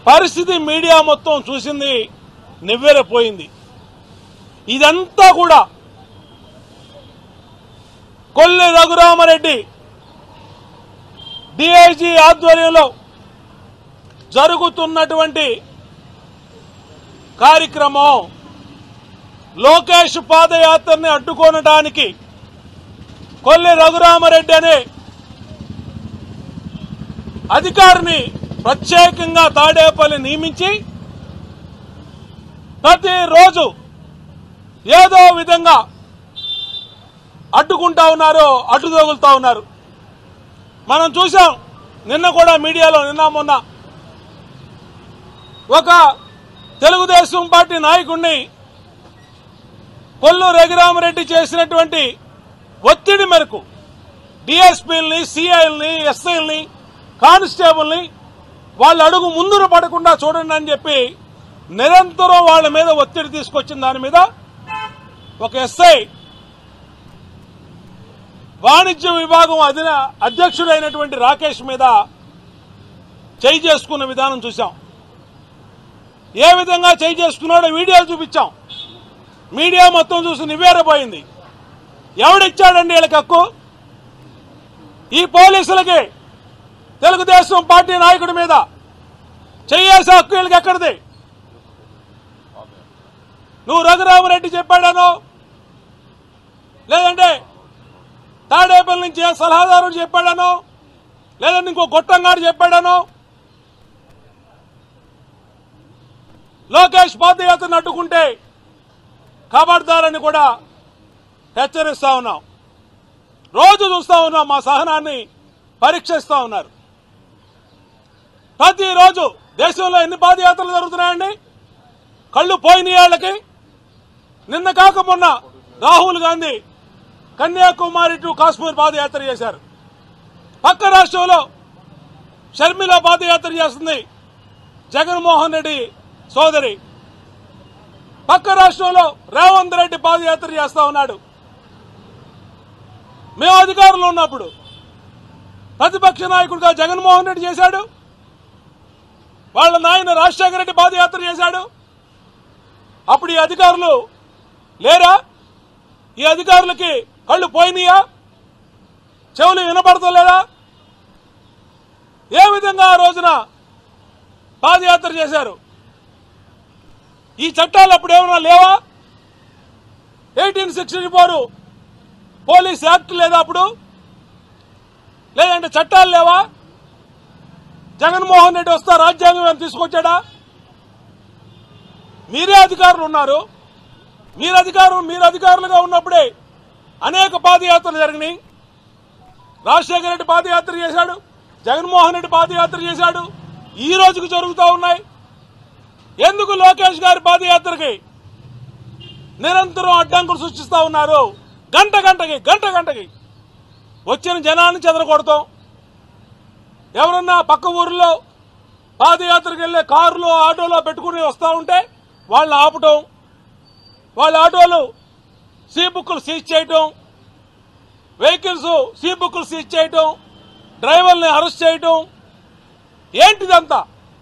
పరిస్థితి మీడియా మొత్తం చూసింది నివ్వెరపోయింది ఇదంతా కూడా కొల్లి రఘురామరెడ్డి డిఐజీ ఆధ్వర్యంలో జరుగుతున్నటువంటి కార్యక్రమం లోకేష్ పాదయాత్రని అడ్డుకోనడానికి కొల్లి రఘురామరెడ్డి అనే అధికారిని ప్రత్యేకంగా తాడేపల్లి నియమించి ప్రతిరోజు ఏదో విధంగా అడ్డుకుంటా ఉన్నారు అడ్డు తగులుతా ఉన్నారు మనం చూసాం నిన్న కూడా మీడియాలో నిన్న మొన్న ఒక తెలుగుదేశం పార్టీ నాయకుడిని కొల్లు రఘురామరెడ్డి చేసినటువంటి ఒత్తిడి మేరకు డిఎస్పీలని సిఐల్ని ఎస్ఐల్ని కానిస్టేబుల్ని వాళ్ళ అడుగు ముందున పడకుండా చూడండి అని చెప్పి నిరంతరం వాళ్ళ మీద ఒత్తిడి తీసుకొచ్చిన దాని మీద ఒక ఎస్ఐ వాణిజ్య విభాగం అధిన అధ్యక్షుడైనటువంటి రాకేష్ మీద చేయి చేసుకున్న విధానం చూసాం ఏ విధంగా చేయి చేసుకున్నాడో వీడియోలు చూపించాం మీడియా మొత్తం చూసి నివ్వేరపోయింది ఎవడిచ్చాడండి వీళ్ళకి హక్కు ఈ పోలీసులకి తెలుగుదేశం పార్టీ నాయకుడి మీద చెయ్యేసే హక్కు వీళ్ళకి ఎక్కడిది నువ్వు రఘురామరెడ్డి చెప్పాడానో లేదంటే తాడేపల్లి నుంచి ఏ సలహాదారుడు చెప్పాడానో లేదంటే ఇంకో గొట్టంగాడు చెప్పాడానో లోకేష్ పాదయాత్రను అడ్డుకుంటే కాపాడుతారని కూడా హెచ్చరిస్తా ఉన్నాం రోజు చూస్తా ఉన్నాం మా సహనాన్ని పరీక్షిస్తా ఉన్నారు ప్రతిరోజు దేశంలో ఎన్ని పాదయాత్రలు జరుగుతున్నాయండి కళ్ళు పోయిన వాళ్ళకి నిన్న కాక మొన్న రాహుల్ గాంధీ కన్యాకుమారి టు కాశ్మీర్ పాదయాత్ర చేశారు పక్క రాష్ట్రంలో షర్మిల పాదయాత్ర చేస్తుంది జగన్మోహన్ రెడ్డి సోదరి పక్క రాష్ట్రంలో రేవంత్ రెడ్డి పాదయాత్ర చేస్తా ఉన్నాడు మేము అధికారంలో ఉన్నప్పుడు ప్రతిపక్ష నాయకుడిగా జగన్మోహన్ రెడ్డి చేశాడు వాళ్ళ నాయన రాజశేఖర రెడ్డి పాదయాత్ర చేశాడు అప్పుడు ఈ అధికారులు లేరా ఈ అధికారులకి కళ్ళు పోయినాయా చెవులు వినపడతలేదా ఏ విధంగా ఆ రోజున పాదయాత్ర చేశారు ఈ చట్టాలు అప్పుడు ఏమన్నా లేవా eighteen sixty four police act లేదా అప్పుడు లేదంటే చట్టాలు లేవా జగన్మోహన్ రెడ్డి వస్తా రాజ్యాంగం ఏమైనా తీసుకొచ్చాడా మీరే అధికారులు ఉన్నారు మీరు అధికారం మీరు అధికారులుగా ఉన్నప్పుడే అనేక పాదయాత్రలు జరిగినాయి రాజశేఖర రెడ్డి పాదయాత్ర చేశాడు జగన్మోహన్ రెడ్డి పాదయాత్ర చేశాడు ఈ రోజుకు జరుగుతూ ఉన్నాయి ఎందుకు లోకేష్ గారి పాదయాత్రకి నిరంతరం అడ్డంకులు సృష్టిస్తా ఉన్నారు గంట గంటకి గంట గంటకి వచ్చిన జనాన్ని చెదరగొడతాం ఎవరన్నా పక్క ఊర్లో పాదయాత్రకు వెళ్ళే కారులో ఆటోలో పెట్టుకుని వస్తూ ఉంటే వాళ్ళని ఆపటం వాళ్ళ ఆటోలు సీ బుక్కులు సీజ్ చేయటం వెహికల్స్ సీ బుక్కులు సీజ్ చేయటం డ్రైవర్ని అరెస్ట్ చేయటం ఏంటిదంతా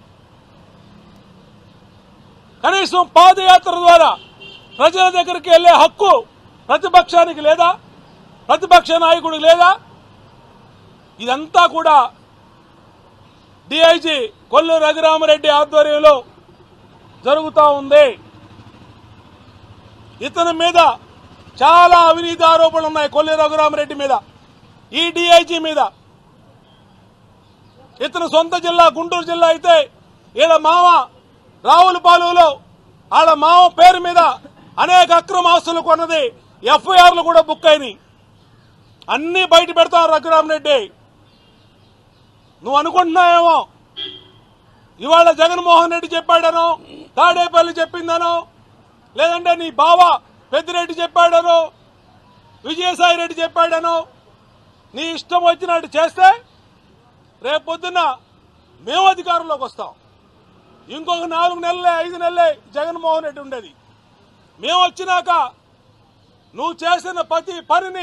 కనీసం పాదయాత్ర ద్వారా ప్రజల దగ్గరికి వెళ్లే హక్కు ప్రతిపక్షానికి లేదా ప్రతిపక్ష నాయకుడికి లేదా ఇదంతా కూడా డిఐజీ కొల్లు రఘురామరెడ్డి ఆధ్వర్యంలో జరుగుతూ ఉంది ఇతని మీద చాలా అవినీతి ఆరోపణలు ఉన్నాయి కొల్లి రఘురామరెడ్డి మీద ఈ డిఐజీ మీద ఇతను సొంత జిల్లా గుంటూరు జిల్లా అయితే ఈడ మామ రావులపాలెంలో వాళ్ళ మామ పేరు మీద అనేక అక్రమ ఆస్తులు కొన్నది ఎఫ్ఐఆర్లు కూడా బుక్ అయినాయి అన్ని బయట పెడతాం రఘురామరెడ్డి నువ్వు అనుకుంటున్నావేమో ఇవాళ జగన్మోహన్ రెడ్డి చెప్పాడనో తాడేపల్లి చెప్పిందనో లేదంటే నీ బావ పెద్దిరెడ్డి చెప్పాడనో విజయసాయి రెడ్డి చెప్పాడనో నీ ఇష్టం వచ్చినట్టు చేస్తే రేపొద్దున మేము అధికారంలోకి వస్తాం ఇంకొక నాలుగు నెలలే ఐదు నెలలే జగన్మోహన్ రెడ్డి ఉండేది మేము వచ్చినాక నువ్వు చేసిన ప్రతి పనిని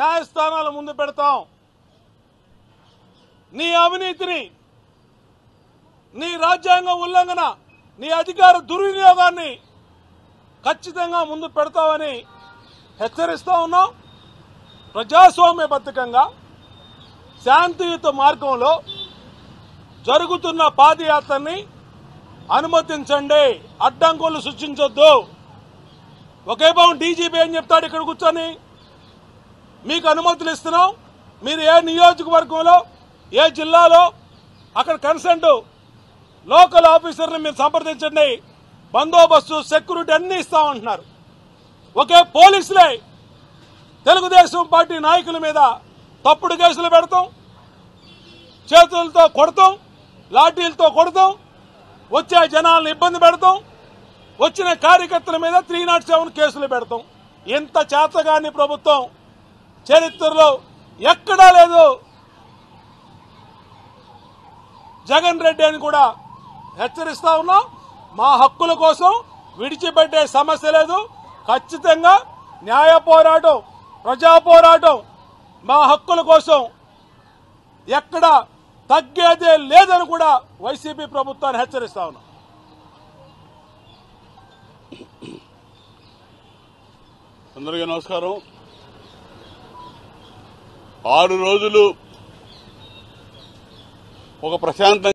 న్యాయస్థానాల ముందు పెడతాం నీ అవినీతిని నీ రాజ్యాంగ ఉల్లంఘన నీ అధికార దుర్వినియోగాన్ని ఖచ్చితంగా ముందు పెడతామని హెచ్చరిస్తా ఉన్నాం ప్రజాస్వామ్యబద్ధకంగా శాంతియుత మార్గంలో జరుగుతున్న పాదయాత్రని అనుమతించండి అడ్డంకులు సృష్టించొద్దు ఒకే భావం డీజీపీ ఏం చెప్తాడు ఇక్కడ కూర్చొని మీకు అనుమతులు ఇస్తున్నాం మీరు ఏ నియోజకవర్గంలో ఏ జిల్లాలో అక్కడ కన్సెంట్ లోకల్ ఆఫీసర్ని మీరు సంప్రదించండి బందోబస్తు సెక్యూరిటీ అన్ని ఇస్తామంటున్నారు ఒకే పోలీసులే తెలుగుదేశం పార్టీ నాయకుల మీద తప్పుడు కేసులు పెడతాం చేతులతో కొడతాం లాఠీలతో కొడతాం వచ్చే జనాలను ఇబ్బంది పెడతాం వచ్చిన కార్యకర్తల మీద త్రీ నాట్ సెవెన్ కేసులు పెడతాం ఇంత చేతగాని ప్రభుత్వం చరిత్రలో ఎక్కడా లేదు జగన్ రెడ్డి అని కూడా హెచ్చరిస్తా ఉన్నాం మా హక్కుల కోసం విడిచిపెట్టే సమస్య లేదు ఖచ్చితంగా న్యాయ పోరాటం ప్రజా పోరాటం మా హక్కుల కోసం ఎక్కడ తగ్గేదే లేదని కూడా వైసీపీ ప్రభుత్వాన్ని హెచ్చరిస్తా ఉన్నాం అందరికీ నమస్కారం ఆరు రోజులు ఒక ప్రశాంత